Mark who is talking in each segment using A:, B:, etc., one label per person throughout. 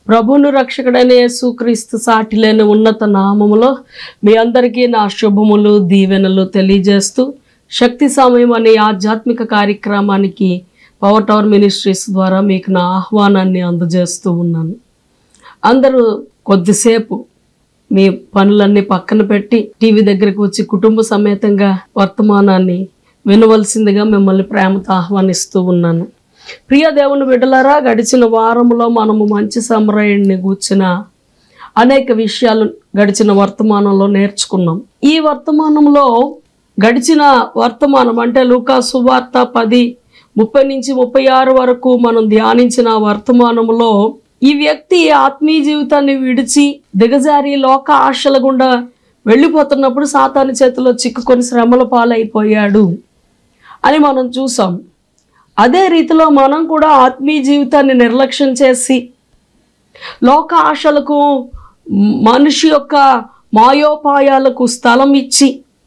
A: ప్రభును రక్షకుడైన యేసుక్రీస్తు సాటిలేని ఉన్నత నామములో మీ అందరికీ నా శుభములు దీవెనలు తెలియజేస్తూ శక్తి సమయం అనే ఆధ్యాత్మిక కార్యక్రమానికి పవర్ టవర్ మినిస్ట్రీస్ ద్వారా మీకు నా ఆహ్వానాన్ని అందజేస్తూ ఉన్నాను అందరూ కొద్దిసేపు మీ పనులన్నీ పక్కన పెట్టి టీవీ దగ్గరకు వచ్చి కుటుంబ సమేతంగా వర్తమానాన్ని వినవలసిందిగా మిమ్మల్ని ప్రేమతో ఆహ్వానిస్తూ ఉన్నాను ప్రియ దేవుని బిడ్డలారా గడిచిన వారంలో మనము మంచి సమరయుడిని కూర్చిన అనేక విషయాలు గడిచిన వర్తమానంలో నేర్చుకున్నాం ఈ వర్తమానంలో గడిచిన వర్తమానం అంటే లూకా సువార్త పది ముప్పై నుంచి ముప్పై ఆరు వరకు మనం ధ్యానించిన వర్తమానంలో ఈ వ్యక్తి ఆత్మీయ జీవితాన్ని విడిచి దిగజారి లోక ఆశల గుండా వెళ్ళిపోతున్నప్పుడు సాతాను చేతిలో చిక్కుకొని శ్రమల పాలైపోయాడు అని మనం చూసాం అదే రీతిలో మనం కూడా ఆత్మీయ జీవితాన్ని నిర్లక్ష్యం చేసి లోక ఆశలకు మనిషి యొక్క మాయోపాయాలకు స్థలం ఇచ్చి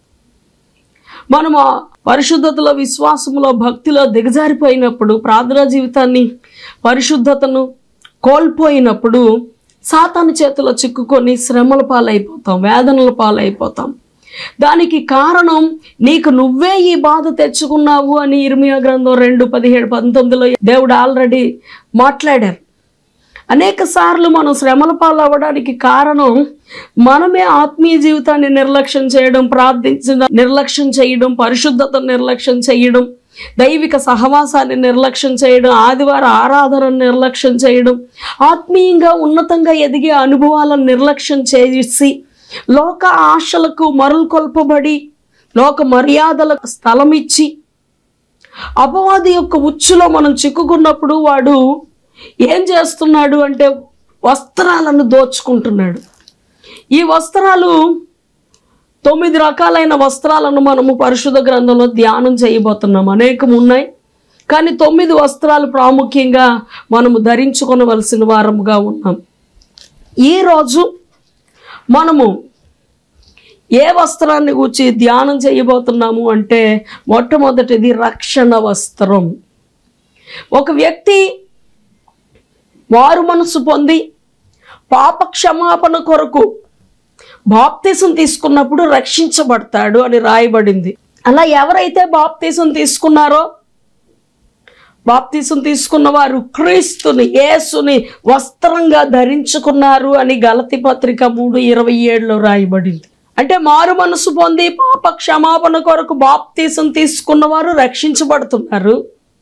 A: మనం ఆ పరిశుద్ధతలో విశ్వాసంలో భక్తిలో దిగజారిపోయినప్పుడు ప్రార్థనా జీవితాన్ని పరిశుద్ధతను కోల్పోయినప్పుడు సాతాను చేతిలో చిక్కుకొని శ్రమల పాలైపోతాం వేదనల పాలైపోతాం దానికి కారణం నీకు నువ్వే ఈ బాధ తెచ్చుకున్నావు అని ఇర్మియా గ్రంథం రెండు పదిహేడు పంతొమ్మిదిలో దేవుడు ఆల్రెడీ మాట్లాడారు అనేక సార్లు మనం శ్రమల పాలవ్వడానికి కారణం మనమే ఆత్మీయ జీవితాన్ని నిర్లక్ష్యం చేయడం ప్రార్థించిన నిర్లక్ష్యం చేయడం పరిశుద్ధత నిర్లక్ష్యం చేయడం దైవిక సహవాసాన్ని నిర్లక్ష్యం చేయడం ఆదివార ఆరాధనను నిర్లక్ష్యం చేయడం ఆత్మీయంగా ఉన్నతంగా ఎదిగే అనుభవాలను నిర్లక్ష్యం చేసి లోక ఆశలకు మరులు కొల్పబడి లోక మర్యాదలకు స్థలం ఇచ్చి అపవాది యొక్క ఉచ్చులో మనం చిక్కుకున్నప్పుడు వాడు ఏం చేస్తున్నాడు అంటే వస్త్రాలను దోచుకుంటున్నాడు ఈ వస్త్రాలు తొమ్మిది రకాలైన వస్త్రాలను మనము పరిశుద్ధ గ్రంథంలో ధ్యానం చేయబోతున్నాం అనేకం ఉన్నాయి కానీ తొమ్మిది వస్త్రాలు ప్రాముఖ్యంగా మనము ధరించుకొనవలసిన వారముగా ఉన్నాం ఈరోజు మనము ఏ వస్త్రాన్ని గురించి ధ్యానం చేయబోతున్నాము అంటే మొట్టమొదటిది రక్షణ వస్త్రం ఒక వ్యక్తి వారు మనసు పొంది పాప క్షమాపణ కొరకు బాప్తీసం తీసుకున్నప్పుడు రక్షించబడతాడు అని రాయబడింది అలా ఎవరైతే బాప్తీసం తీసుకున్నారో బాప్తీసం తీసుకున్న వారు క్రీస్తుని యేసుని వస్త్రంగా ధరించుకున్నారు అని గలతి పత్రిక మూడు ఇరవై ఏడులో రాయబడింది అంటే మారు మనసు పొంది పాప క్షమాపణ కొరకు బాప్తీసం తీసుకున్న వారు రక్షించబడుతున్నారు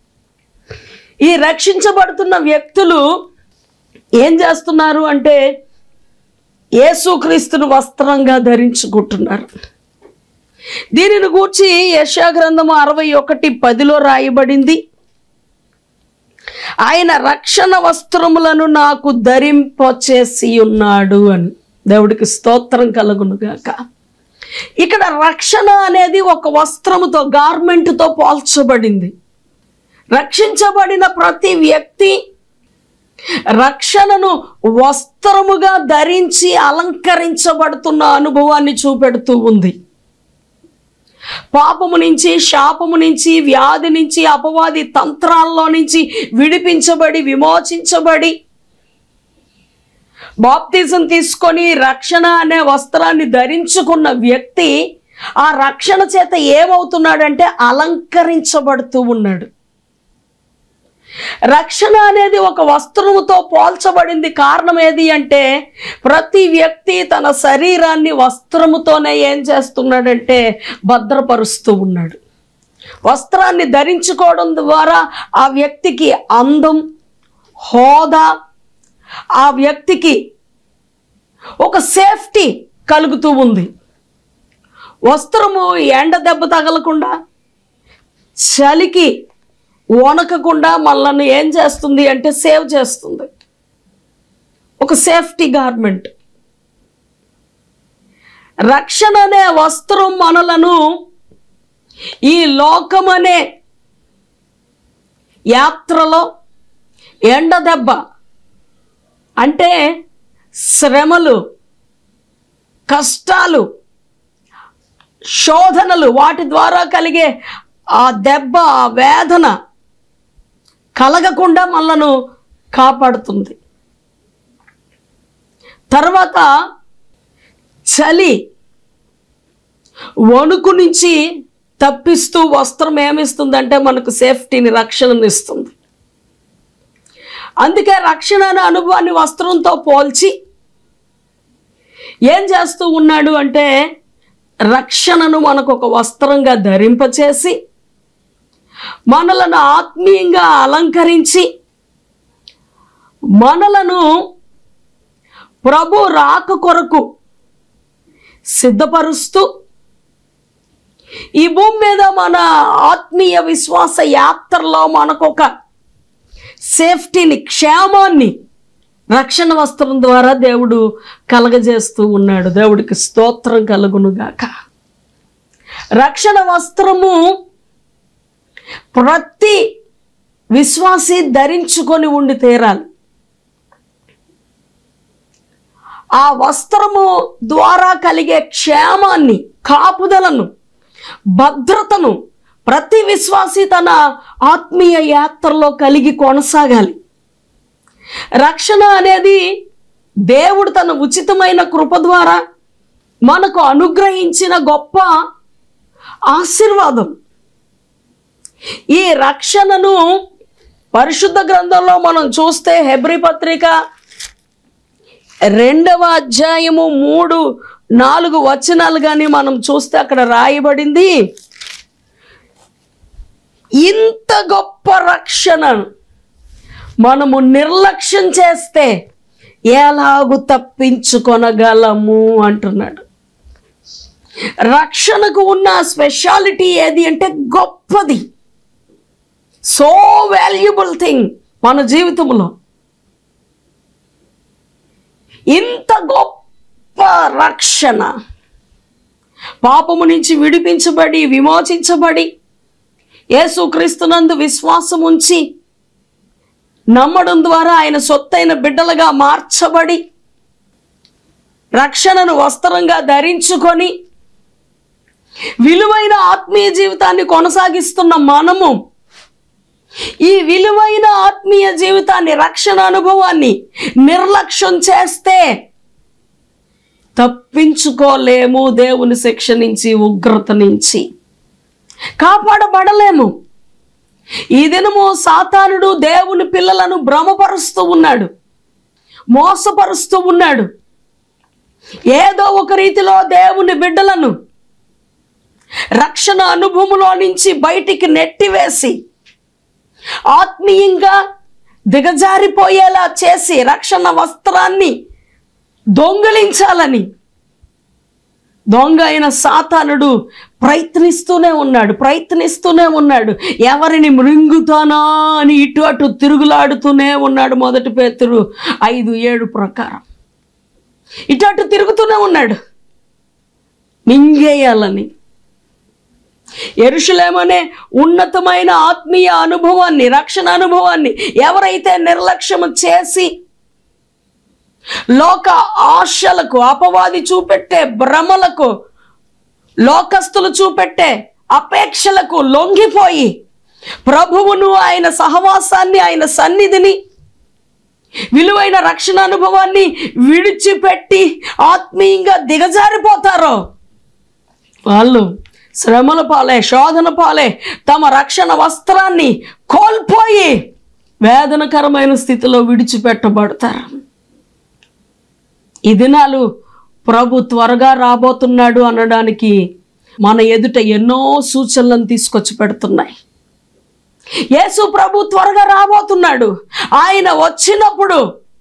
A: ఈ రక్షించబడుతున్న వ్యక్తులు ఏం చేస్తున్నారు అంటే యేసుక్రీస్తును వస్త్రంగా ధరించుకుంటున్నారు దీనిని గూర్చి యశా గ్రంథము అరవై ఒకటి పదిలో రాయబడింది ఆయన రక్షణ వస్త్రములను నాకు ధరింపచేసి ఉన్నాడు అని దేవుడికి స్తోత్రం కలుగునుగాక ఇక్కడ రక్షణ అనేది ఒక వస్త్రముతో గార్మెంట్తో పోల్చబడింది రక్షించబడిన ప్రతి వ్యక్తి రక్షణను వస్త్రముగా ధరించి అలంకరించబడుతున్న అనుభవాన్ని చూపెడుతూ ఉంది పాపము నుంచి శాపము నుంచి వ్యాధి నుంచి అపవాది తంత్రాల్లో నుంచి విడిపించబడి విమోచించబడి బాప్తిజం తీసుకొని రక్షణ అనే వస్త్రాన్ని ధరించుకున్న వ్యక్తి ఆ రక్షణ చేత ఏమవుతున్నాడంటే అలంకరించబడుతూ ఉన్నాడు రక్షణ అనేది ఒక వస్త్రముతో పోల్చబడింది కారణం ఏది అంటే ప్రతి వ్యక్తి తన శరీరాన్ని వస్త్రముతోనే ఏం చేస్తున్నాడంటే భద్రపరుస్తూ ఉన్నాడు వస్త్రాన్ని ధరించుకోవడం ద్వారా ఆ వ్యక్తికి అందం హోదా ఆ వ్యక్తికి ఒక సేఫ్టీ కలుగుతూ ఉంది వస్త్రము ఎండ దెబ్బ తగలకుండా చలికి వణకకుండా మనల్ని ఏం చేస్తుంది అంటే సేవ్ చేస్తుంది ఒక సేఫ్టీ గార్మెంట్ రక్షణ అనే వస్త్రం మనలను ఈ లోకమనే యాత్రలో ఎండ దెబ్బ అంటే శ్రమలు కష్టాలు శోధనలు వాటి ద్వారా కలిగే ఆ దెబ్బ ఆ వేదన కలగకుండా మనలను కాపాడుతుంది తర్వాత చలి వణుకు నుంచి తప్పిస్తూ వస్త్రం ఏమిస్తుందంటే మనకు సేఫ్టీని రక్షణను ఇస్తుంది అందుకే రక్షణ అనే అనుభవాన్ని వస్త్రంతో పోల్చి ఏం చేస్తూ ఉన్నాడు అంటే రక్షణను మనకు ఒక వస్త్రంగా ధరింపచేసి మనలను ఆత్మీయంగా అలంకరించి మనలను ప్రభు రాక కొరకు సిద్ధపరుస్తూ ఈ భూమి మీద మన ఆత్మీయ విశ్వాస యాత్రలో మనకు ఒక సేఫ్టీని క్షేమాన్ని రక్షణ వస్త్రం ద్వారా దేవుడు కలగజేస్తూ ఉన్నాడు దేవుడికి స్తోత్రం కలుగునుగాక రక్షణ వస్త్రము ప్రతి విశ్వాసి ధరించుకొని ఉండి తీరాలి ఆ వస్త్రము ద్వారా కలిగే క్షేమాన్ని కాపుదలను భద్రతను ప్రతి విశ్వాసి తన ఆత్మీయ యాత్రలో కలిగి కొనసాగాలి రక్షణ అనేది దేవుడు తన ఉచితమైన కృప ద్వారా మనకు అనుగ్రహించిన గొప్ప ఆశీర్వాదం ఈ రక్షణను పరిశుద్ధ గ్రంథంలో మనం చూస్తే హెబ్రి పత్రిక రెండవ అధ్యాయము మూడు నాలుగు వచనాలు కానీ మనం చూస్తే అక్కడ రాయబడింది ఇంత గొప్ప రక్షణ మనము నిర్లక్ష్యం చేస్తే ఎలాగు తప్పించుకొనగలము అంటున్నాడు రక్షణకు ఉన్న స్పెషాలిటీ ఏది అంటే గొప్పది సో వాల్యుబుల్ థింగ్ మన జీవితంలో ఇంత గొప్ప రక్షణ పాపము నుంచి విడిపించబడి విమోచించబడి యేసుక్రీస్తునందు విశ్వాసం ఉంచి నమ్మడం ద్వారా ఆయన సొత్తైన బిడ్డలుగా మార్చబడి రక్షణను వస్త్రంగా ధరించుకొని విలువైన ఆత్మీయ జీవితాన్ని కొనసాగిస్తున్న మనము ఈ విలువైన ఆత్మీయ జీవితాన్ని రక్షణ అనుభవాన్ని నిర్లక్ష్యం చేస్తే తప్పించుకోలేము దేవుని శిక్ష నుంచి ఉగ్రత నుంచి కాపాడబడలేము ఈ దినము సాతానుడు దేవుని పిల్లలను భ్రమపరుస్తూ ఉన్నాడు మోసపరుస్తూ ఉన్నాడు ఏదో ఒక రీతిలో దేవుని బిడ్డలను రక్షణ అనుభవంలో నుంచి బయటికి నెట్టివేసి ఆత్మీయంగా దిగజారిపోయేలా చేసి రక్షణ వస్త్రాన్ని దొంగిలించాలని దొంగ అయిన సాతానుడు ప్రయత్నిస్తూనే ఉన్నాడు ప్రయత్నిస్తూనే ఉన్నాడు ఎవరిని మృంగుతానా అని ఇటు అటు తిరుగులాడుతూనే ఉన్నాడు మొదటి పేతురు ఐదు ఏడు ప్రకారం ఇటు అటు తిరుగుతూనే ఉన్నాడు మింగేయాలని ఎరుషులేమనే ఉన్నతమైన ఆత్మీయ అనుభవాన్ని రక్షణ అనుభవాన్ని ఎవరైతే నిర్లక్ష్యం చేసి లోక ఆశలకు అపవాది చూపెట్టే భ్రమలకు లోకస్తులు చూపెట్టే అపేక్షలకు లొంగిపోయి ప్రభువును ఆయన సహవాసాన్ని ఆయన సన్నిధిని విలువైన రక్షణ అనుభవాన్ని విడిచిపెట్టి ఆత్మీయంగా దిగజారిపోతారో వాళ్ళు శ్రమల పాలే శోధన పాలే తమ రక్షణ వస్త్రాన్ని కోల్పోయి వేదనకరమైన స్థితిలో విడిచిపెట్టబడతారు ఈ దినాలు ప్రభు త్వరగా రాబోతున్నాడు అనడానికి మన ఎదుట ఎన్నో సూచనలను తీసుకొచ్చి పెడుతున్నాయి యేసు ప్రభు త్వరగా రాబోతున్నాడు ఆయన వచ్చినప్పుడు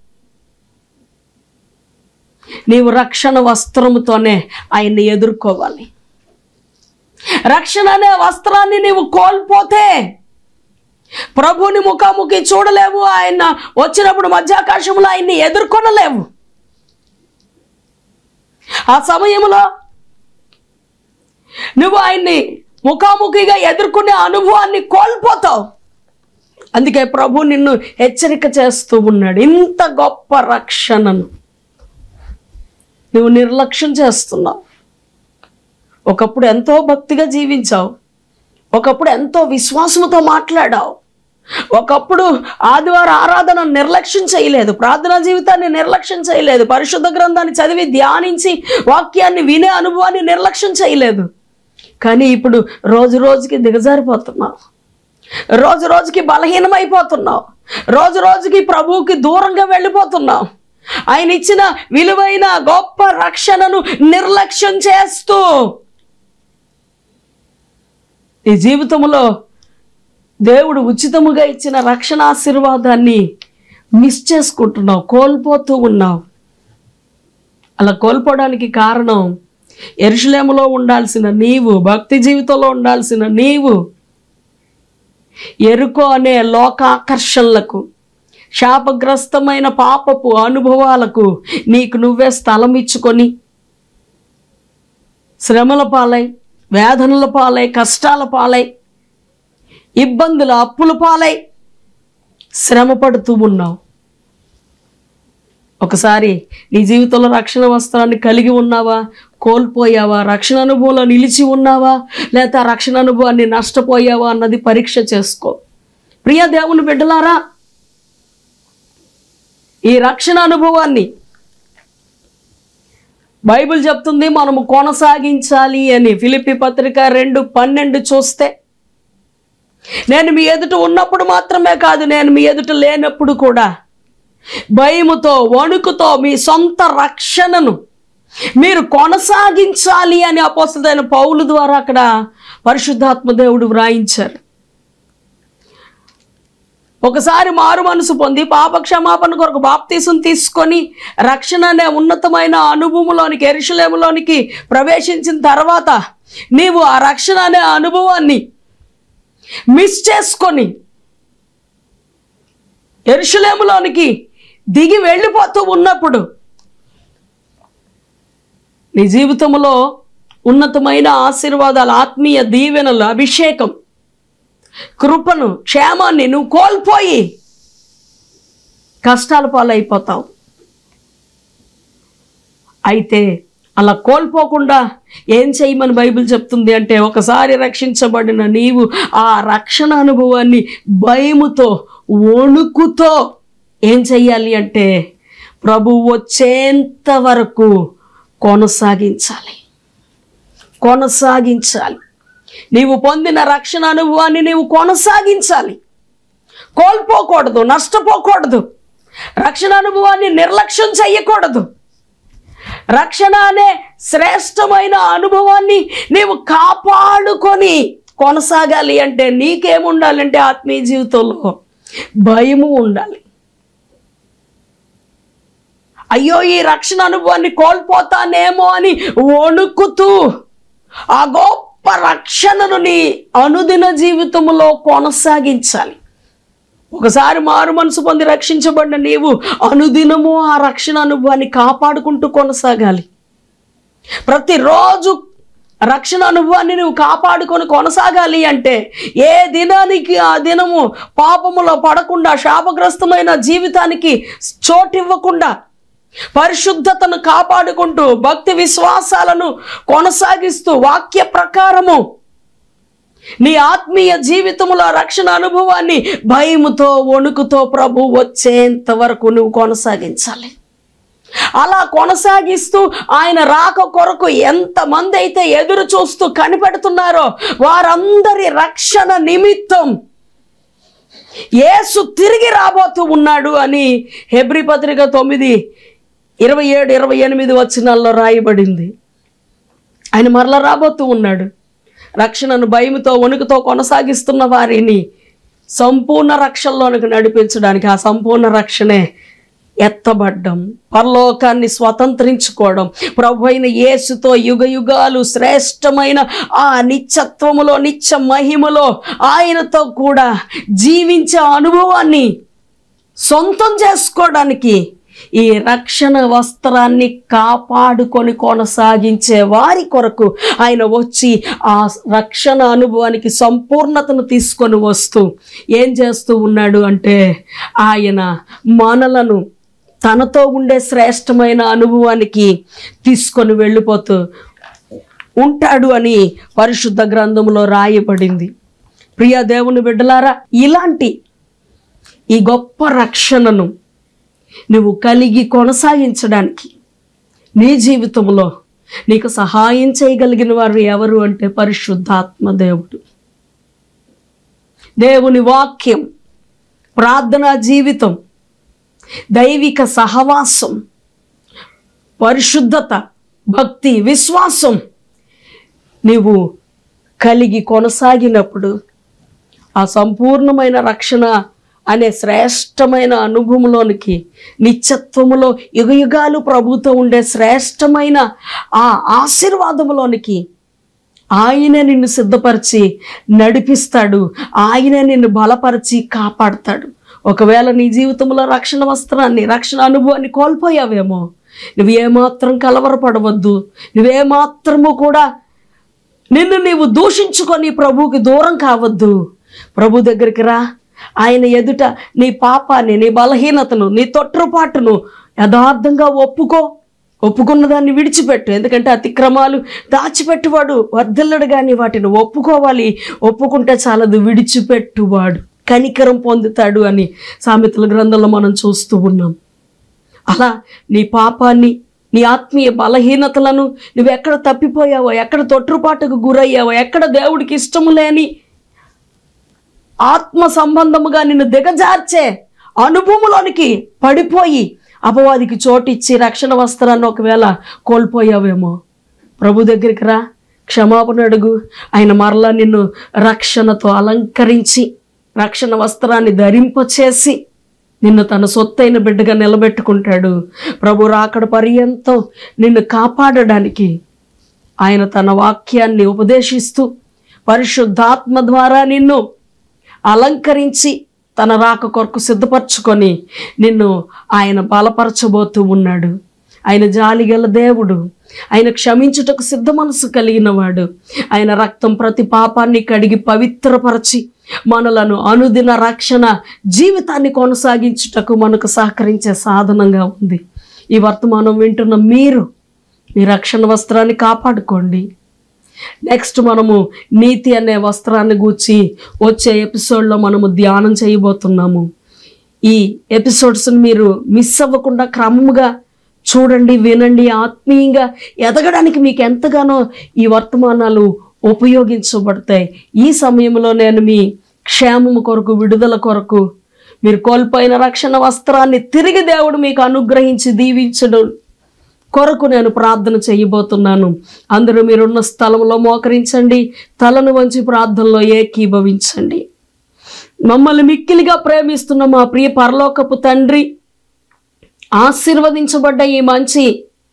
A: నీవు రక్షణ వస్త్రముతోనే ఆయన్ని ఎదుర్కోవాలి రక్షణ అనే వస్త్రాన్ని నీవు కోల్పోతే ప్రభుని ముఖాముఖి చూడలేవు ఆయన వచ్చినప్పుడు మధ్యాకాశంలో ఆయన్ని ఎదుర్కొనలేవు ఆ సమయంలో నువ్వు ఆయన్ని ముఖాముఖిగా ఎదుర్కొనే అనుభవాన్ని కోల్పోతావు అందుకే ప్రభు నిన్ను హెచ్చరిక చేస్తూ ఉన్నాడు ఇంత గొప్ప రక్షణను నువ్వు నిర్లక్ష్యం చేస్తున్నావు ఒకప్పుడు ఎంతో భక్తిగా జీవించావు ఒకప్పుడు ఎంతో విశ్వాసంతో మాట్లాడావు ఒకప్పుడు ఆదివారం ఆరాధన నిర్లక్ష్యం చేయలేదు ప్రార్థనా జీవితాన్ని నిర్లక్ష్యం చేయలేదు పరిశుద్ధ గ్రంథాన్ని చదివి ధ్యానించి వాక్యాన్ని వినే అనుభవాన్ని నిర్లక్ష్యం చేయలేదు కానీ ఇప్పుడు రోజు రోజుకి దిగజారిపోతున్నావు రోజు రోజుకి బలహీనమైపోతున్నావు రోజు రోజుకి ప్రభువుకి దూరంగా వెళ్ళిపోతున్నావు ఆయన ఇచ్చిన విలువైన గొప్ప రక్షణను నిర్లక్ష్యం చేస్తూ నీ జీవితంలో దేవుడు ఉచితముగా ఇచ్చిన రక్షణ ఆశీర్వాదాన్ని మిస్ చేసుకుంటున్నావు కోల్పోతూ ఉన్నావు అలా కోల్పోవడానికి కారణం ఎరుషులేములో ఉండాల్సిన నీవు భక్తి జీవితంలో ఉండాల్సిన నీవు ఎరుకో అనే లోకాకర్షణలకు శాపగ్రస్తమైన పాపపు అనుభవాలకు నీకు నువ్వే స్థలం ఇచ్చుకొని శ్రమల పాలై వేదనల పాలై కష్టాల పాలై ఇబ్బందుల అప్పుల పాలై శ్రమ పడుతూ ఉన్నావు ఒకసారి నీ జీవితంలో రక్షణ వస్త్రాన్ని కలిగి ఉన్నావా కోల్పోయావా రక్షణ అనుభవంలో నిలిచి ఉన్నావా లేదా ఆ రక్షణ అనుభవాన్ని నష్టపోయావా అన్నది పరీక్ష చేసుకో ప్రియ దేవుని బిడ్డలారా ఈ రక్షణ అనుభవాన్ని బైబిల్ చెప్తుంది మనము కొనసాగించాలి అని ఫిలిపి పత్రిక రెండు పన్నెండు చూస్తే నేను మీ ఎదుట ఉన్నప్పుడు మాత్రమే కాదు నేను మీ ఎదుట లేనప్పుడు కూడా భయముతో వణుకుతో మీ సొంత రక్షణను మీరు కొనసాగించాలి అని అపోసదైన పౌలు ద్వారా అక్కడ పరిశుద్ధాత్మ దేవుడు వ్రాయించారు ఒకసారి మారు మనసు పొంది పాప క్షమాపణ కొరకు బాప్తీసం తీసుకొని రక్షణ అనే ఉన్నతమైన అనుభవంలోనికి ఎరుషలేములోనికి ప్రవేశించిన తర్వాత నీవు ఆ రక్షణ అనే అనుభవాన్ని మిస్ చేసుకొని ఎరుషలేములోనికి దిగి వెళ్ళిపోతూ ఉన్నప్పుడు నీ జీవితంలో ఉన్నతమైన ఆశీర్వాదాలు ఆత్మీయ దీవెనలు అభిషేకం కృపను క్షేమాన్ని నువ్వు కోల్పోయి కష్టాల పాలైపోతావు అయితే అలా కోల్పోకుండా ఏం చేయమని బైబిల్ చెప్తుంది అంటే ఒకసారి రక్షించబడిన నీవు ఆ రక్షణ అనుభవాన్ని భయముతో వణుకుతో ఏం చెయ్యాలి అంటే ప్రభు వచ్చేంత వరకు కొనసాగించాలి కొనసాగించాలి నీవు పొందిన రక్షణ అనుభవాన్ని నీవు కొనసాగించాలి కోల్పోకూడదు నష్టపోకూడదు రక్షణ అనుభవాన్ని నిర్లక్ష్యం చెయ్యకూడదు రక్షణ అనే శ్రేష్టమైన అనుభవాన్ని నీవు కాపాడుకొని కొనసాగాలి అంటే నీకేముండాలంటే ఆత్మీయ జీవితంలో భయము ఉండాలి అయ్యో ఈ రక్షణ అనుభవాన్ని కోల్పోతానేమో అని వణుకుతూ ఆ గొప్ప రక్షణను నీ అనుదిన జీవితంలో కొనసాగించాలి ఒకసారి మారు మనసు పొంది రక్షించబడిన నీవు అనుదినము ఆ రక్షణ అనుభవాన్ని కాపాడుకుంటూ కొనసాగాలి ప్రతిరోజు రక్షణ అనుభవాన్ని నువ్వు కాపాడుకొని కొనసాగాలి అంటే ఏ దినానికి ఆ దినము పాపములో పడకుండా శాపగ్రస్తమైన జీవితానికి చోటివ్వకుండా పరిశుద్ధతను కాపాడుకుంటూ భక్తి విశ్వాసాలను కొనసాగిస్తూ వాక్య ప్రకారము నీ ఆత్మీయ జీవితంలో రక్షణ అనుభవాన్ని భయముతో వణుకుతో ప్రభు వచ్చేంత వరకు నువ్వు కొనసాగించాలి అలా కొనసాగిస్తూ ఆయన రాక కొరకు ఎంతమంది అయితే ఎదురు చూస్తూ కనిపెడుతున్నారో వారందరి రక్షణ నిమిత్తం యేసు తిరిగి రాబోతూ ఉన్నాడు అని హెబ్రి పత్రిక తొమ్మిది ఇరవై ఏడు ఇరవై ఎనిమిది వచనాల్లో రాయబడింది ఆయన మరల రాబోతూ ఉన్నాడు రక్షణను భయముతో వణుకుతో కొనసాగిస్తున్న వారిని సంపూర్ణ రక్షణలోనికి నడిపించడానికి ఆ సంపూర్ణ రక్షణే ఎత్తబడ్డం పరలోకాన్ని స్వతంత్రించుకోవడం ప్రభు అయిన యేసుతో యుగ యుగాలు శ్రేష్టమైన ఆ నిత్యత్వములో నిత్య మహిమలో ఆయనతో కూడా జీవించే అనుభవాన్ని సొంతం చేసుకోవడానికి ఈ రక్షణ వస్త్రాన్ని కాపాడుకొని కొనసాగించే వారి కొరకు ఆయన వచ్చి ఆ రక్షణ అనుభవానికి సంపూర్ణతను తీసుకొని వస్తూ ఏం చేస్తూ ఉన్నాడు అంటే ఆయన మనలను తనతో ఉండే శ్రేష్టమైన అనుభవానికి తీసుకొని వెళ్ళిపోతూ ఉంటాడు అని పరిశుద్ధ గ్రంథంలో రాయబడింది ప్రియ దేవుని బిడ్డలారా ఇలాంటి ఈ గొప్ప రక్షణను నువ్వు కలిగి కొనసాగించడానికి నీ జీవితంలో నీకు సహాయం చేయగలిగిన వారు ఎవరు అంటే పరిశుద్ధాత్మ దేవుడు దేవుని వాక్యం ప్రార్థనా జీవితం దైవిక సహవాసం పరిశుద్ధత భక్తి విశ్వాసం నీవు కలిగి కొనసాగినప్పుడు ఆ సంపూర్ణమైన రక్షణ అనే శ్రేష్టమైన అనుభవంలోనికి నిత్యత్వములో యుగయుగాలు ప్రభుతో ఉండే శ్రేష్టమైన ఆ ఆశీర్వాదములోనికి ఆయన నిన్ను సిద్ధపరిచి నడిపిస్తాడు ఆయన నిన్ను బలపరిచి కాపాడతాడు ఒకవేళ నీ జీవితంలో రక్షణ వస్త్రాన్ని రక్షణ అనుభవాన్ని కోల్పోయావేమో నువ్వు ఏమాత్రం కలవరపడవద్దు నువ్వేమాత్రము కూడా నిన్ను నీవు దూషించుకొని ప్రభువుకి దూరం కావద్దు ప్రభు దగ్గరికి రా ఆయన ఎదుట నీ పాపాన్ని నీ బలహీనతను నీ తొట్టుపాటును యథార్థంగా ఒప్పుకో ఒప్పుకున్న దాన్ని విడిచిపెట్టు ఎందుకంటే అతిక్రమాలు దాచిపెట్టువాడు వర్ధిల్లడు కానీ వాటిని ఒప్పుకోవాలి ఒప్పుకుంటే చాలదు విడిచిపెట్టువాడు కనికరం పొందుతాడు అని సామెతల గ్రంథంలో మనం చూస్తూ ఉన్నాం అలా నీ పాపాన్ని నీ ఆత్మీయ బలహీనతలను నువ్వు ఎక్కడ తప్పిపోయావో ఎక్కడ తొట్టుపాటుకు గురయ్యావో ఎక్కడ దేవుడికి ఇష్టము లేని ఆత్మ సంబంధముగా నిన్ను దిగజార్చే అనుభవంలోనికి పడిపోయి అపవాదికి చోటిచ్చి రక్షణ వస్త్రాన్ని ఒకవేళ కోల్పోయావేమో ప్రభు దగ్గరికి రా క్షమాపణ అడుగు ఆయన మరలా నిన్ను రక్షణతో అలంకరించి రక్షణ వస్త్రాన్ని ధరింపచేసి నిన్ను తన సొత్తైన బిడ్డగా నిలబెట్టుకుంటాడు ప్రభు రాకడ పర్యంతం నిన్ను కాపాడడానికి ఆయన తన వాక్యాన్ని ఉపదేశిస్తూ పరిశుద్ధాత్మ ద్వారా నిన్ను అలంకరించి తన రాక కొరకు సిద్ధపరచుకొని నిన్ను ఆయన బలపరచబోతూ ఉన్నాడు ఆయన జాలిగల దేవుడు ఆయన క్షమించుటకు సిద్ధ మనసు కలిగిన వాడు ఆయన రక్తం ప్రతి పాపాన్ని కడిగి పవిత్రపరచి మనలను అనుదిన రక్షణ జీవితాన్ని కొనసాగించుటకు మనకు సహకరించే సాధనంగా ఉంది ఈ వర్తమానం వింటున్న మీరు మీ రక్షణ వస్త్రాన్ని కాపాడుకోండి నెక్స్ట్ మనము నీతి అనే వస్త్రాన్ని గూర్చి వచ్చే ఎపిసోడ్లో మనము ధ్యానం చేయబోతున్నాము ఈ ఎపిసోడ్స్ని మీరు మిస్ అవ్వకుండా క్రమముగా చూడండి వినండి ఆత్మీయంగా ఎదగడానికి మీకు ఎంతగానో ఈ వర్తమానాలు ఉపయోగించబడతాయి ఈ సమయంలో నేను మీ క్షేమము కొరకు విడుదల కొరకు మీరు కోల్పోయిన రక్షణ వస్త్రాన్ని తిరిగి దేవుడు మీకు అనుగ్రహించి దీవించడం కొరకు నేను ప్రార్థన చేయబోతున్నాను అందరూ మీరున్న స్థలంలో మోకరించండి తలను వంచి ప్రార్థనలో ఏకీభవించండి మమ్మల్ని మిక్కిలిగా ప్రేమిస్తున్న మా ప్రియ పరలోకపు తండ్రి ఆశీర్వదించబడ్డ ఈ మంచి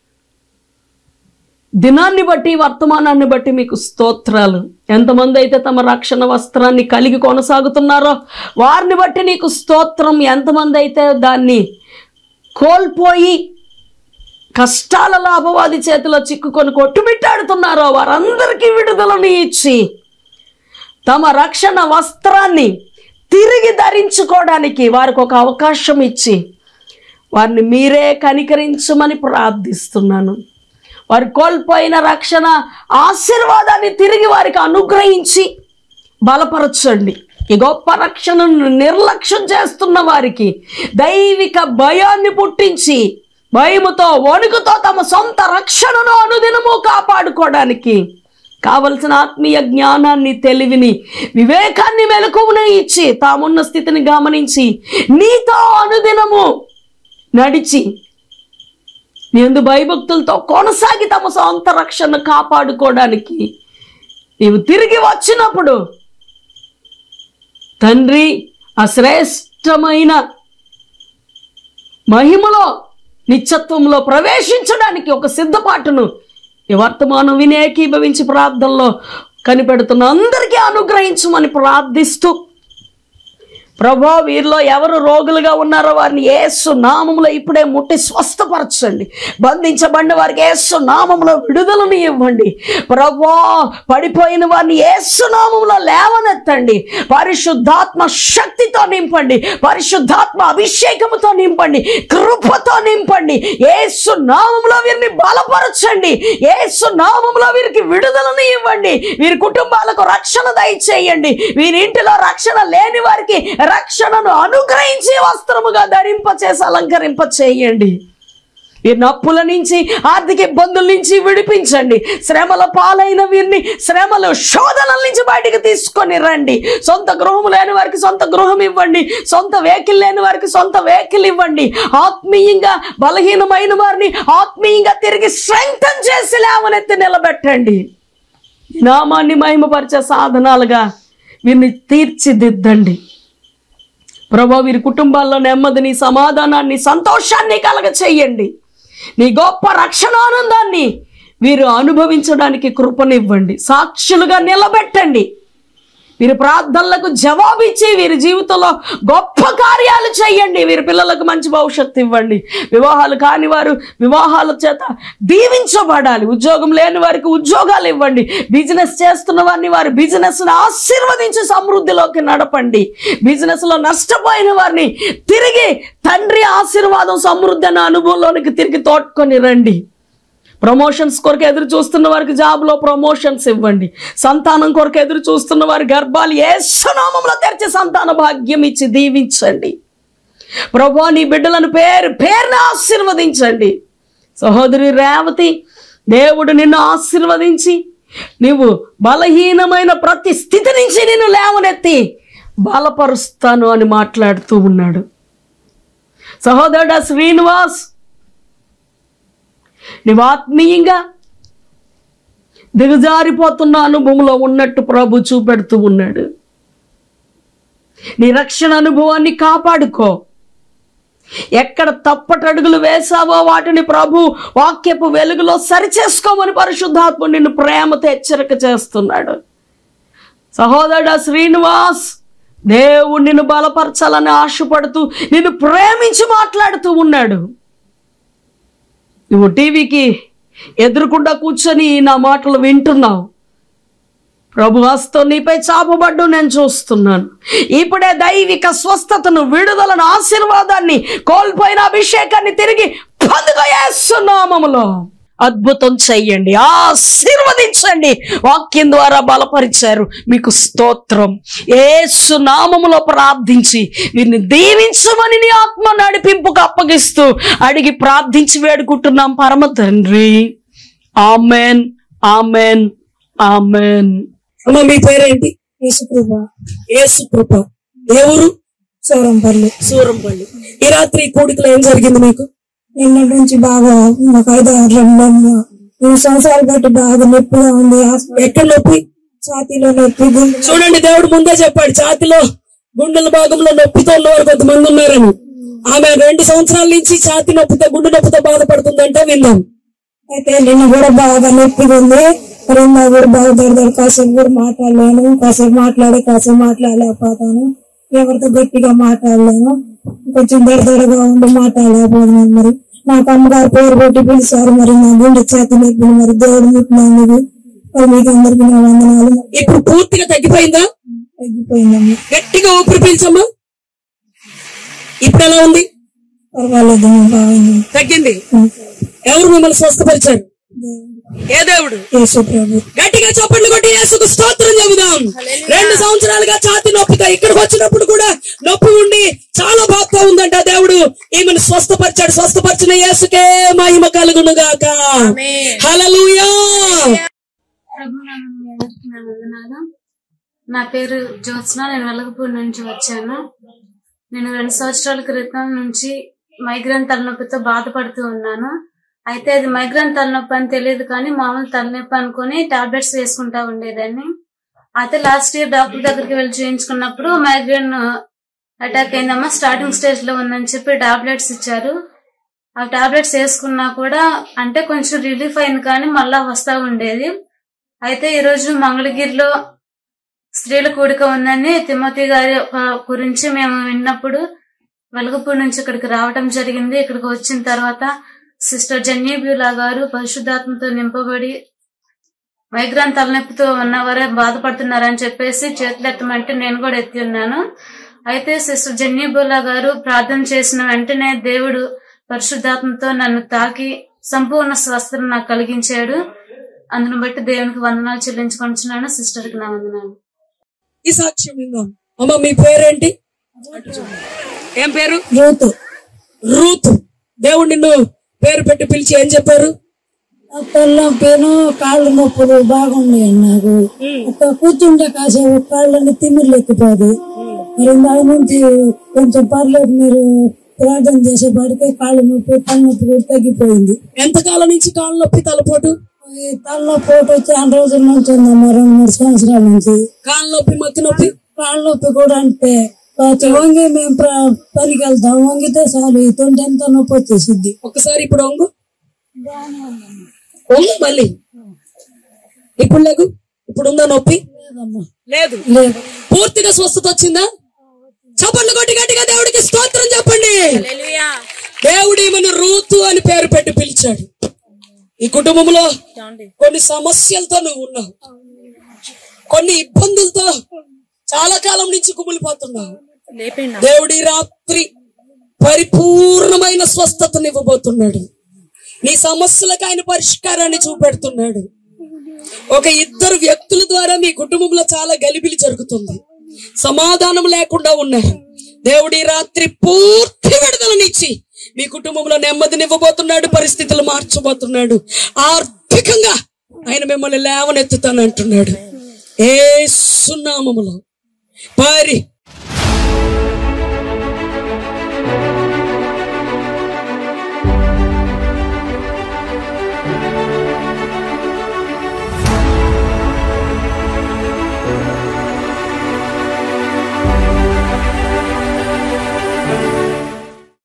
A: దినాన్ని బట్టి వర్తమానాన్ని బట్టి మీకు స్తోత్రాలు ఎంతమంది అయితే తమ రక్షణ వస్త్రాన్ని కలిగి కొనసాగుతున్నారో వారిని బట్టి నీకు స్తోత్రం ఎంతమంది అయితే దాన్ని కోల్పోయి కష్టాలలో అపవాది చేతిలో చిక్కుకొని కొట్టుమిట్టాడుతున్నారో వారందరికీ విడుదలని ఇచ్చి తమ రక్షణ వస్త్రాన్ని తిరిగి ధరించుకోవడానికి వారికి ఒక అవకాశం ఇచ్చి వారిని మీరే కనికరించమని ప్రార్థిస్తున్నాను వారు కోల్పోయిన రక్షణ ఆశీర్వాదాన్ని తిరిగి వారికి అనుగ్రహించి బలపరచండి ఈ గొప్ప రక్షణను నిర్లక్ష్యం చేస్తున్న వారికి దైవిక భయాన్ని పుట్టించి భయముతో వణుకుతో తమ సొంత రక్షణను అనుదినము కాపాడుకోవడానికి కావలసిన ఆత్మీయ జ్ఞానాన్ని తెలివిని వివేకాన్ని మెలకువని ఇచ్చి తామున్న స్థితిని గమనించి నీతో అనుదినము నడిచి నీ యందు భయభక్తులతో కొనసాగి తమ సొంత రక్షణ కాపాడుకోవడానికి నీవు తిరిగి వచ్చినప్పుడు తండ్రి అశ్రేష్టమైన మహిమలో నిత్యత్వంలో ప్రవేశించడానికి ఒక సిద్ధపాటును ఈ వర్తమానం విని ఏకీభవించి ప్రార్థనలో కనిపెడుతున్న అందరికీ అనుగ్రహించమని ప్రార్థిస్తూ ప్రభా వీరిలో ఎవరు రోగులుగా ఉన్నారో వారిని ఏసు నామములో ఇప్పుడే ముట్టి స్వస్థపరచండి బంధించబడిన వారికి ఏసు నామములో విడుదలను ఇవ్వండి ప్రభా పడిపోయిన వారిని ఏసు నామములో లేవనెత్తండి పరిశుద్ధాత్మ శక్తితో నింపండి పరిశుద్ధాత్మ అభిషేకముతో నింపండి కృపతో నింపండి ఏసు నామములో వీరిని బలపరచండి ఏసు నామములో వీరికి విడుదలను ఇవ్వండి వీరి కుటుంబాలకు రక్షణ దయచేయండి వీరి ఇంటిలో రక్షణ లేని వారికి రక్షణను అనుగ్రహించి వస్త్రముగా ధరింప చేసి అలంకరింప చేయండి వీరిని అప్పుల నుంచి ఆర్థిక ఇబ్బందుల నుంచి విడిపించండి శ్రమల పాలైన వీరిని శ్రమలు శోధనల నుంచి బయటికి తీసుకొని రండి సొంత గృహం లేని వారికి సొంత గృహం ఇవ్వండి సొంత వెహికల్ లేని వారికి సొంత వెహికల్ ఇవ్వండి ఆత్మీయంగా బలహీనమైన వారిని ఆత్మీయంగా తిరిగి స్ట్రెంగ్తన్ చేసి లేవనెత్తి నిలబెట్టండి ఈ నామాన్ని మహిమపరిచే సాధనాలుగా వీరిని తీర్చిదిద్దండి ప్రభా వీరి కుటుంబాల్లో నెమ్మదిని సమాధానాన్ని సంతోషాన్ని కలగ చెయ్యండి నీ గొప్ప రక్షణానందాన్ని వీరు అనుభవించడానికి కృపనివ్వండి సాక్షులుగా నిలబెట్టండి వీరి ప్రార్థనలకు జవాబిచ్చి వీరి జీవితంలో గొప్ప కార్యాలు చేయండి వీరి పిల్లలకు మంచి భవిష్యత్తు ఇవ్వండి వివాహాలు కాని వారు వివాహాల చేత దీవించబడాలి ఉద్యోగం లేని వారికి ఉద్యోగాలు ఇవ్వండి బిజినెస్ చేస్తున్న వారిని వారి బిజినెస్ను ఆశీర్వదించి సమృద్ధిలోకి నడపండి బిజినెస్లో నష్టపోయిన వారిని తిరిగి తండ్రి ఆశీర్వాదం సమృద్ధి అనే అనుభవంలోనికి తిరిగి తోడ్కొని రండి ప్రమోషన్స్ కొరకు ఎదురు చూస్తున్న వారికి జాబ్లో ప్రమోషన్స్ ఇవ్వండి సంతానం కొరకు ఎదురు చూస్తున్న వారి గర్భాలు ఏ సునామంలో తెరిచి సంతాన భాగ్యం ఇచ్చి దీవించండి ప్రభా నీ బిడ్డలను పేరు పేరున ఆశీర్వదించండి సహోదరి రేవతి దేవుడు నిన్ను ఆశీర్వదించి నీవు బలహీనమైన ప్రతి స్థితి నుంచి నిన్ను లేవనెత్తి బలపరుస్తాను అని మాట్లాడుతూ ఉన్నాడు సహోదరుడా శ్రీనివాస్ నీవు ఆత్మీయంగా దిగజారిపోతున్న అనుభవంలో ఉన్నట్టు ప్రభు చూపెడుతూ ఉన్నాడు నీ రక్షణ అనుభవాన్ని కాపాడుకో ఎక్కడ తప్పటడుగులు వేసావో వాటిని ప్రభు వాక్యపు వెలుగులో సరిచేసుకోమని పరిశుద్ధాత్మ నిన్ను ప్రేమతో హెచ్చరిక చేస్తున్నాడు సహోదరుడు శ్రీనివాస్ దేవుడు నిన్ను బలపరచాలని ఆశపడుతూ నిన్ను ప్రేమించి మాట్లాడుతూ ఉన్నాడు నువ్వు టీవీకి ఎదురుకుండా కూర్చొని నా మాటలు వింటున్నావు ప్రభు హస్తం నీపై చాపబడ్డు నేను చూస్తున్నాను ఇప్పుడే దైవిక స్వస్థతను విడుదలను ఆశీర్వాదాన్ని కోల్పోయిన అభిషేకాన్ని తిరిగి పొందుకోయేస్తున్నామములో అద్భుతం చెయ్యండి ఆశీర్వదించండి వాక్యం ద్వారా బలపరిచారు మీకు స్తోత్రం ఏసు నామములో ప్రార్థించి వీరిని దీవించమని నీ ఆత్మ నడిపింపుకు అప్పగిస్తూ అడిగి ప్రార్థించి వేడుకుంటున్నాం పరమ తండ్రి ఆమెన్ ఆమెన్ ఆమెన్
B: అమ్మ మీ పేరేంటి
C: యేసుప్రభ
B: యేసు కృప ఎవరు
C: సౌరంపల్లి
B: సూరంపల్లి ఈ రాత్రి ఈ కూడికలో ఏం జరిగింది మీకు
C: నిన్నటి నుంచి బాగా మాకు ఐదు ఆరు రెండు మూడు సంవత్సరాలు బట్టి బాగా నొప్పిగా ఉంది
B: ఎక్కడ నొప్పి
C: ఛాతీలో నొప్పి గుండె
B: చూడండి దేవుడు ముందే చెప్పాడు ఛాతిలో గుండెల భాగంలో నొప్పితో ఉన్నవారు కొంతమంది ఉన్నారని ఆమె రెండు సంవత్సరాల నుంచి ఛాతి నొప్పితో గుండె నొప్పితో బాధపడుతుందంటే విందాం
C: అయితే నిన్న కూడా బాగా నొప్పిగా ఉంది రెండో కూడా బాగా దడదడ కాసేపు కూడా మాట్లాడలేను కాసేపు మాట్లాడి కాసేపు మాట్లాడలేకపోతాను ఎవరితో గట్టిగా మాట్లాడలేను కొంచెం దడదడగా ఉండి మాట్లాడలేకపోతున్నాను మరి నాకు అమ్మగారు పేరు పెట్టి పిలిచారు మరి నా గుండె చేతి నొప్పిని మరి దేవుడు ముట్టినందుకు మరి మీకు అందరికీ నా వందనాలు
B: ఇప్పుడు పూర్తిగా తగ్గిపోయిందా
C: తగ్గిపోయిందమ్మా
B: గట్టిగా ఊపిరి పీల్చమ్మా ఇప్పుడు ఎలా ఉంది
C: పర్వాలేదమ్మా బాగుంది
B: తగ్గింది ఎవరు మిమ్మల్ని స్వస్థపరిచారు ఏ దేవుడు
C: యేసు ప్రభు
B: గట్టిగా చప్పట్లు కొట్టి యేసుకు స్తోత్రం చెబుదాం రెండు సంవత్సరాలుగా ఛాతి నొప్పితో ఇక్కడికి వచ్చినప్పుడు కూడా నొప్పి ఉండి చాలా బాధగా ఉందంట దేవుడు ఈమెను స్వస్థపరిచాడు స్వస్థపరిచిన యేసుకే మహిమ కలుగును గాక హల్లెలూయా
D: ప్రభునామం మీ అందరికీ నా వందనాలు నా పేరు జ్యోత్స్న నేను వెలగపూడి నుంచి వచ్చాను నేను రెండు సంవత్సరాల క్రితం నుంచి మైగ్రేన్ తలనొప్పితో బాధపడుతూ ఉన్నాను అయితే అది మైగ్రేన్ తలనొప్పి అని తెలియదు కానీ మామూలు తలనొప్పి అనుకుని టాబ్లెట్స్ వేసుకుంటా ఉండేదాన్ని అయితే లాస్ట్ ఇయర్ డాక్టర్ దగ్గరికి వెళ్ళి చేయించుకున్నప్పుడు మైగ్రేన్ అటాక్ అయిందమ్మా స్టార్టింగ్ స్టేజ్ లో ఉందని చెప్పి టాబ్లెట్స్ ఇచ్చారు ఆ టాబ్లెట్స్ వేసుకున్నా కూడా అంటే కొంచెం రిలీఫ్ అయింది కానీ మళ్ళా వస్తా ఉండేది అయితే ఈరోజు మంగళగిరిలో స్త్రీల కూడిక ఉందని తిమోతి గారి యొక్క గురించి మేము విన్నప్పుడు వెలగపూడి నుంచి ఇక్కడికి రావటం జరిగింది ఇక్కడికి వచ్చిన తర్వాత సిస్టర్ జన్యబ్యూలా గారు పరిశుద్ధాత్మతో నింపబడి మైగ్రాన్ తలనొప్పితో ఉన్నవారే బాధపడుతున్నారని చెప్పేసి చేతులు ఎత్తమంటే నేను కూడా ఎత్తి ఉన్నాను అయితే సిస్టర్ జన్యబుల్లా గారు ప్రార్థన చేసిన వెంటనే దేవుడు పరిశుద్ధాత్మతో నన్ను తాకి సంపూర్ణ స్వస్థను నాకు కలిగించాడు అందును బట్టి దేవునికి వందనాలు చెల్లించుకుంటున్నాను సిస్టర్కి నా వందనాలు
B: ఈ సాక్ష్యం విందాం అమ్మ మీ పేరేంటి ఏం పేరు
C: రూతు
B: రూత్ దేవుడు నిన్ను పేరు పెట్టి పిలిచి ఏం చెప్పారు
C: తొల్లం పేను కాళ్ళు నొప్పులు బాగున్నాయి నాకు అక్కడ కూర్చుంటే కాసేపు కాళ్ళని తిమ్మిర్లు ఎక్కిపోదు మరి దాని నుంచి కొంచెం పర్లేదు మీరు ప్రార్థన చేసేపాటికి కాళ్ళు నొప్పి తలనొప్పి కూడా తగ్గిపోయింది
B: ఎంతకాలం నుంచి కాళ్ళ నొప్పి తలపోటు
C: ఈ తలనొప్పి ఒకటి వచ్చి ఆ రోజుల నుంచి ఉందమ్మా రెండు మూడు సంవత్సరాల నుంచి
B: కాళ్ళ నొప్పి మత్తు నొప్పి
C: కాళ్ళ నొప్పి కూడా అంటే కొంచెం వంగి మేము ప్ర- పనికి వెళ్తాం వంగితే చాలు ఈ తొంటి ఎంత నొప్పి వచ్చేసిద్ది
B: ఒకసారి ఇప్పుడు వంగు వంగు మళ్ళీ ఇప్పుడు లేకు ఇప్పుడు ఉందా నొప్పి
C: లేదమ్మా
B: లేదు
C: లేదు
B: పూర్తిగా స్వస్థత వచ్చిందా చప్పట్లు కొట్టి గట్టిగా దేవుడికి స్తోత్రం చెప్పండి దేవుడి మన రూతు అని పేరు పెట్టి పిలిచాడు ఈ కుటుంబంలో కొన్ని సమస్యలతో నువ్వు ఉన్నావు కొన్ని ఇబ్బందులతో చాలా కాలం నుంచి కుమిలిపోతున్నావు దేవుడి రాత్రి పరిపూర్ణమైన స్వస్థతను ఇవ్వబోతున్నాడు నీ సమస్యలకు ఆయన పరిష్కారాన్ని చూపెడుతున్నాడు ఒక ఇద్దరు వ్యక్తుల ద్వారా మీ కుటుంబంలో చాలా గలిబిలి జరుగుతుంది సమాధానం లేకుండా ఉన్నారు దేవుడి రాత్రి పూర్తి విడుదలనిచ్చి మీ కుటుంబంలో నెమ్మదినివ్వబోతున్నాడు పరిస్థితులు మార్చబోతున్నాడు ఆర్థికంగా ఆయన మిమ్మల్ని లేవనెత్తుతానంటున్నాడు ఏ సున్నామములో పరి